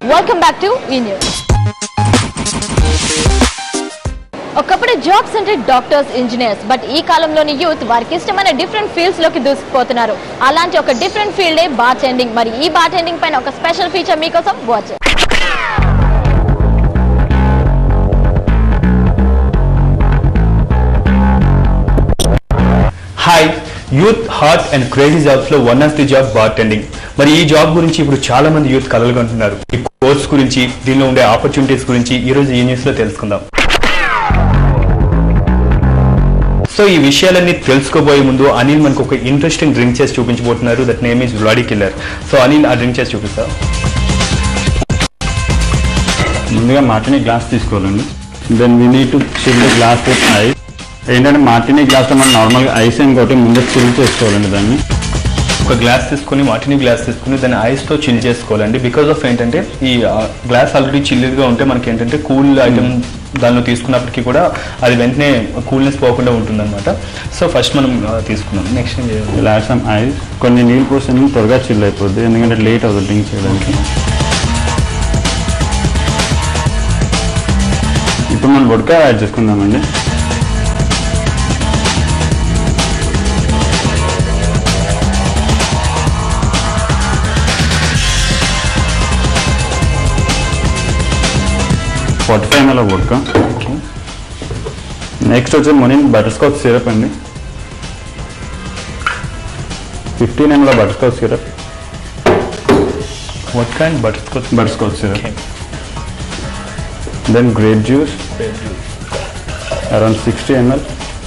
Welcome back to ఈ news ఒకప్పుడు jobs అంటే డాక్టర్స్ ఇంజనీర్స్ బట్ ఈ కాలంలోని యూత్ వారికి ఇష్టమైన డిఫరెంట్ ఫీల్డ్స్ లోకి దూసుకుపోతున్నారు అలాంటి ఒక డిఫరెంట్ ఫీల్డే బార్ టెండింగ్ మరి ఈ బార్ టెండింగ్ పైన ఒక స్పెషల్ ఫీచర్ మీకోసం watch hi youth heart and crazy jobs లో one of the job bartending మరి ఈ జాబ్ గురించి ఇప్పుడు చాలా మంది యూత్ కలలుకుంటున్నారు ఈ కోర్స్ గురించి దీనిలో ఉండే ఆపర్చునిటీస్ గురించి ఈ రోజు ఈ న్యూస్ లో తెలుసుకుందాం సో ఈ విషయాలన్నీ తెలుసుకోబోయే ముందు అనిల్ మనకు ఒక ఇంట్రెస్టింగ్ డ్రింక్ చేసి చూపించబోతున్నారు that name is bloody killer so Anil ఆ డ్రింక్ చేసి చూపిస్తా ముందుగా మార్టినీ గ్లాస్ తీసుకోవాలండి then we need to chill the glass with ice ఏంటంటే మార్టినీ గ్లాస్లో మనం నార్మల్గా ఐస్ ఇంకోటి ముందు చిల్ చేసుకోవాలండి దాన్ని ఒక గ్లాస్ తీసుకొని వాటిని గ్లాస్ తీసుకొని దాన్ని ఐస్ తో చిల్ చేసుకోవాలండి బికాస్ ఆఫ్ ఏంటంటే ఈ గ్లాస్ ఆల్రెడీ చిల్లుగా ఉంటే మనకి ఏంటంటే కూల్ ఐటమ్ దానిలో తీసుకున్నప్పటికీ కూడా అది వెంటనే కూల్నెస్ పోకుండా ఉంటుందన్నమాట సో ఫస్ట్ మనం ఆ, తీసుకున్నాం నెక్స్ట్ ఏం చేయాలి ఇలా సమ్ ఐస్ కొన్ని నీళ్ళు పోస్తే త్వరగా చిల్ అయిపోద్ది ఎందుకంటే లేట్ అవుతుంది డ్రింక్ చేయడానికి ఇప్పుడు మనం వడ్కా యాడ్ చేసుకుందామండి forty five ML vodka okay next వచ్చి మొనిన్ బటర్ స్కాచ్ సిరప్ అండి fifteen ML butterscotch syrup what kind butterscotch butterscotch syrup then grape juice around sixty ML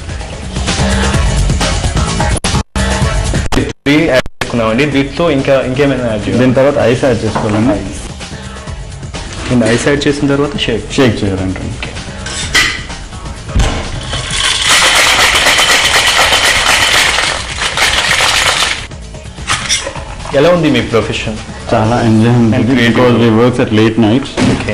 three add చేసుకున్నామండి వీటితో ఇంకా ఇంకేమైనా add చేయాలి దీని తర్వాత ice add చేసుకోవాలండి దీన్ని ఐస్ యాడ్ చేసిన తర్వాత షేక్ షేక్ చేయాలంటే ఎలా ఉంది మీ ప్రొఫెషన్ చాలా ఎంజాయ్ And ఉంటుంది creative. Because we works at late nights okay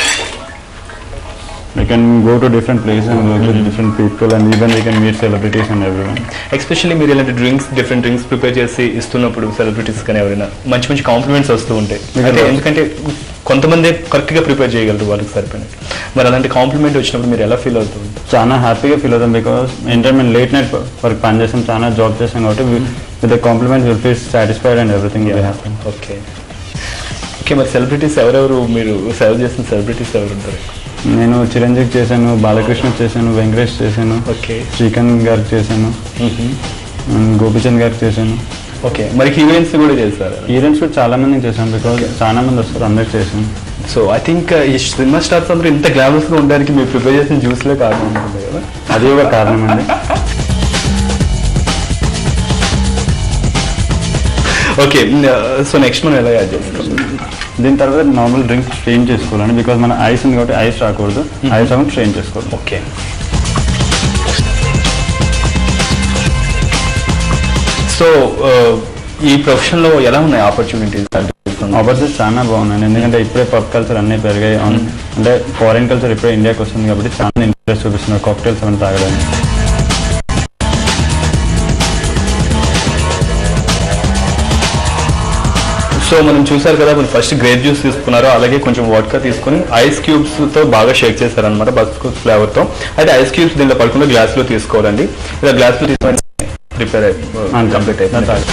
we can go to different places and work with different people and even we can meet celebrities and everyone especially మీరు ఇలాంటి drinks different drinks prepare చేసి ఇస్తున్నప్పుడు celebrities కానీ ఎవరైనా మంచి మంచి compliments వస్తూ ఉంటాయి అంటే ఎందుకంటే కొంతమంది కరెక్ట్ గా ప్రిపేర్ చేయగలరు వాళ్ళకి సరిపోయిన మరి అలాంటి కాంప్లిమెంట్ వచ్చినప్పుడు మీరు ఎలా ఫీల్ అవుతూ ఉంటారు చాలా హ్యాపీగా ఫీల్ అవుతాం బికాస్ ఏంటంటే మేము లేట్ నైట్ వర్క్ పని చేస్తాం చాలా జాబ్ చేస్తాం కాబట్టి with compliment will feel satisfied and everything will happy okay okay మరి సెలబ్రిటీస్ ఎవరెవరు మీరు సర్వ్ చేసిన సెలబ్రిటీస్ ఎవరు ఉంటారు నేను చిరంజీవి చేశాను బాలకృష్ణ చేశాను వెంకటేష్ చేశాను ఓకే శ్రీకాంత్ గారికి చేశాను and గోపిచంద్ గారికి చేశాను ఓకే మరి హీరోయిన్స్ కూడా చేస్తారు హీరోయిన్స్ కూడా చాలా మందికి చేశాను బికాస్ చాలా మంది వస్తారు అందరికి చేశాను సో ఐ థింక్ ఈ సినిమా స్టార్స్ అందరూ ఇంత గ్లామరస్ గా ఉండడానికి మీరు ప్రిపేర్ చేసిన జ్యూస్లే కారణం ఉంటుంది కదా అది ఒక కారణం అండి ఓకే సో నెక్స్ట్ మనం ఎలా యాడ్ చేస్తాం దీని తర్వాత నార్మల్ డ్రింక్ స్ట్రెయిన్ చేసుకోవాలండి బికాస్ మన ఐస్ ఉంది కాబట్టి ఐస్ రాకూడదు ఐస్ రాకుండా స్ట్రెయిన్ చేసుకోవాలి ఓకే సో ఈ ప్రొఫెషన్ లో ఎలా ఉన్నాయి ఆపర్చునిటీస్ ఆపర్చునిటీస్ చాలా బాగున్నాయి ఎందుకంటే ఇప్పుడే పబ్ కల్చర్ అన్నీ పెరిగాయి అవును. అంటే ఫారిన్ కల్చర్ ఇప్పుడే ఇండియాకి వస్తుంది కాబట్టి చాలా ఇంట్రెస్ట్ చూపిస్తున్నారు కాక్టైల్స్ అవన్నీ తాగడానికి సో మనం చూసారు కదా మీరు ఫస్ట్ గ్రేప్ జ్యూస్ తీసుకున్నారు అలాగే కొంచెం వాట్కా తీసుకుని ఐస్ క్యూబ్స్ తో బాగా షేక్ చేశారనమాట బస్కూస్ ఫ్లేవర్ తో అయితే ఐస్ క్యూబ్స్ దీంట్లో పడకుండా గ్లాస్ లో తీసుకోవాలండి ఇలా గ్లాస్ లో తీసుకొని ప్రిపేర్ అంతే. కంప్లీట్ అయిపోయింది తాగు.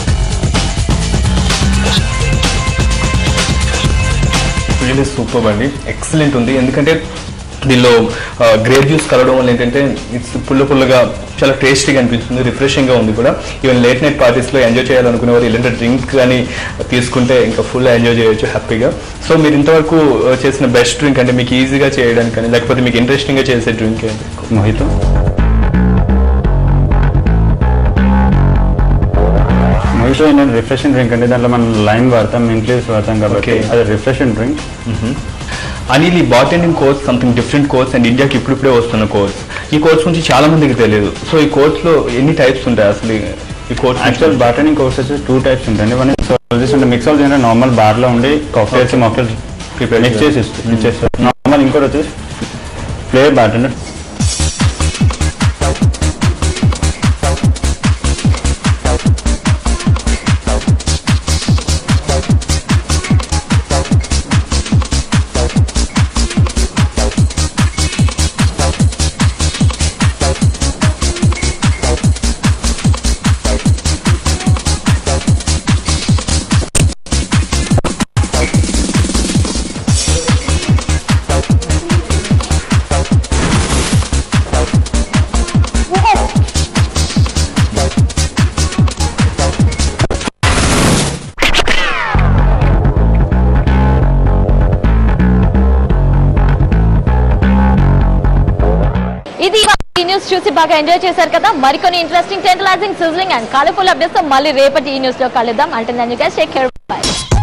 రియలీ సూపర్ అండి ఎక్సలెంట్ ఉంది ఎందుకంటే దీనిలో గ్రేప్ జ్యూస్ కలవడం వల్ల ఏంటంటే ఇట్స్ పుల్ల పుల్లగా చాలా టేస్టీగా అనిపిస్తుంది రిఫ్రెషింగ్ గా ఉంది కూడా ఈవెన్ లేట్ నైట్ పార్టీస్ లో ఎంజాయ్ చేయాలనుకునే వారు ఇలాంటి డ్రింక్ కానీ తీసుకుంటే ఇంకా ఫుల్ ఎంజాయ్ చేయొచ్చు హ్యాపీగా సో మీరు ఇంతవరకు uh, చేసిన బెస్ట్ డ్రింక్ అంటే మీకు ఈజీగా చేయడానికి కానీ లేకపోతే మీకు ఇంట్రెస్టింగ్ గా చేసే డ్రింక్ ఏంటి మొహితో మొహితో ఏంటంటే రిఫ్రెషింగ్ డ్రింక్ అండి దాంట్లో మనం లైమ్ వాడతాం మింట్లీస్ వాడతాం కాబట్టి Okay. అది రిఫ్రెషింగ్ డ్రింక్ అనిల్ ఈ bartending course something different course and ఇండియాకి ఇప్పుడిప్పుడే వస్తున్న కోర్స్ ఈ కోర్స్ గురించి చాలా మందికి తెలియదు సో ఈ కోర్స్ లో ఎన్ని టైప్స్ ఉంటాయి అసలు ఈ- ఈ కోర్స్ యాక్చువల్ బాటనింగ్ కోర్స్ వచ్చి టూ టైప్స్ ఉంటాయండి వన్ మిక్సాలజీస్ అంటే మిక్సాలజీ అంటే నార్మల్ బార్ లో ఉండి కాక్టైల్స్ మాక్టైల్స్ Prepare మిక్స్ చేసి ఇస్తారు ఇచ్చేస్తారు నార్మల్ ఇంకోటి వచ్చేసి ఫ్లేవర్ బార్ అంటే ఇది ఇవాళ ఈ న్యూస్ చూసి బాగా ఎంజాయ్ చేశారు కదా మరికొన్ని interesting tantalizing sizzling and colourful updates తో మళ్ళీ రేపటి ఈ న్యూస్ లో కలుద్దాం అంటే నేను టేక్ కేర్ బై